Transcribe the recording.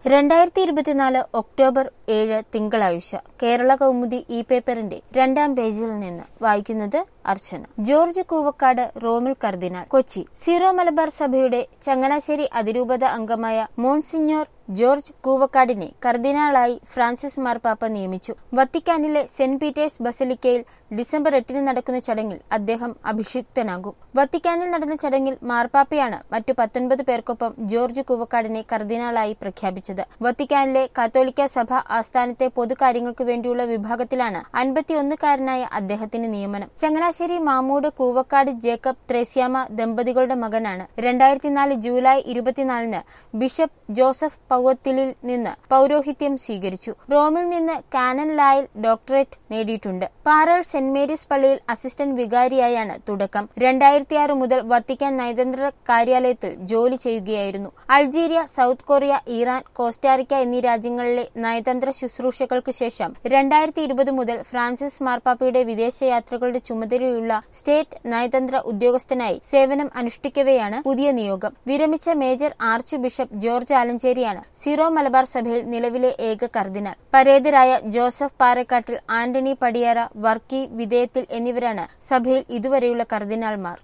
രണ്ടായിരത്തി ഇരുപത്തിനാല് ഒക്ടോബർ ഏഴ് തിങ്കളാഴ്ച കേരള കൗമുദി ഇ പേപ്പറിന്റെ രണ്ടാം പേജിൽ നിന്ന് വായിക്കുന്നത് അർച്ചന ജോർജ് കൂവക്കാട് റോമിൽ കർദിനാൾ കൊച്ചി സീറോ മലബാർ സഭയുടെ ചങ്ങനാശ്ശേരി അതിരൂപത അംഗമായ മോൺസിഞ്ഞോർ ജോർജ് കൂവക്കാടിനെ കർദിനാളായി ഫ്രാൻസിസ് മാർപ്പാപ്പ നിയമിച്ചു വത്തിക്കാനിലെ സെന്റ് പീറ്റേഴ്സ് ബസലിക്കയിൽ ഡിസംബർ എട്ടിന് നടക്കുന്ന ചടങ്ങിൽ അദ്ദേഹം അഭിഷിക്തനാകും വത്തിക്കാനിൽ നടന്ന ചടങ്ങിൽ മാർപ്പാപ്പയാണ് മറ്റു പത്തൊൻപത് പേർക്കൊപ്പം ജോർജ് കൂവക്കാടിനെ കർദിനാളായി പ്രഖ്യാപിച്ചത് വത്തിക്കാനിലെ കാത്തോലിക്ക സഭ ആസ്ഥാനത്തെ പൊതുകാര്യങ്ങൾക്ക് വേണ്ടിയുള്ള വിഭാഗത്തിലാണ് അൻപത്തിയൊന്നുകാരനായ അദ്ദേഹത്തിന് നിയമനം ചങ്ങനാശ്ശേരി മാമൂട് കൂവക്കാട് ജേക്കബ് ത്രേസ്യാമ ദമ്പതികളുടെ മകനാണ് രണ്ടായിരത്തിനാല് ജൂലൈ ഇരുപത്തിനാലിന് ബിഷപ്പ് ജോസഫ് പൗവത്തിലിൽ നിന്ന് പൗരോഹിത്യം സ്വീകരിച്ചു റോമിൽ നിന്ന് കാനൻ ലായിൽ ഡോക്ടറേറ്റ് നേടിയിട്ടുണ്ട് പാറൽ സെന്റ് മേരീസ് പള്ളിയിൽ അസിസ്റ്റന്റ് വികാരിയായാണ് തുടക്കം രണ്ടായിരത്തിയാറ് മുതൽ വത്തിക്കാൻ നയതന്ത്ര കാര്യാലയത്തിൽ ജോലി ചെയ്യുകയായിരുന്നു Algeria South Korea Iran Costa Rica എന്നീ രാജ്യങ്ങളിലെ നയതന്ത്ര ശുശ്രൂഷകൾക്ക് ശേഷം രണ്ടായിരത്തി ഇരുപത് മുതൽ ഫ്രാൻസിസ് മാർപ്പാപ്പയുടെ വിദേശയാത്രകളുടെ ചുമതലയുള്ള സ്റ്റേറ്റ് നയതന്ത്ര ഉദ്യോഗസ്ഥനായി സേവനം അനുഷ്ഠിക്കവെയാണ് പുതിയ നിയോഗം വിരമിച്ച മേജർ ആർച്ച് ബിഷപ്പ് ജോർജ് ആലഞ്ചേരിയാണ് സീറോ മലബാർ സഭയിൽ നിലവിലെ ഏക കർദിനാൾ പരേതരായ ജോസഫ് പാറക്കാട്ടിൽ ആന്റണി പടിയാറ വർക്കി വിധേയത്തിൽ എന്നിവരാണ് സഭയിൽ ഇതുവരെയുള്ള കർദിനാൾമാർ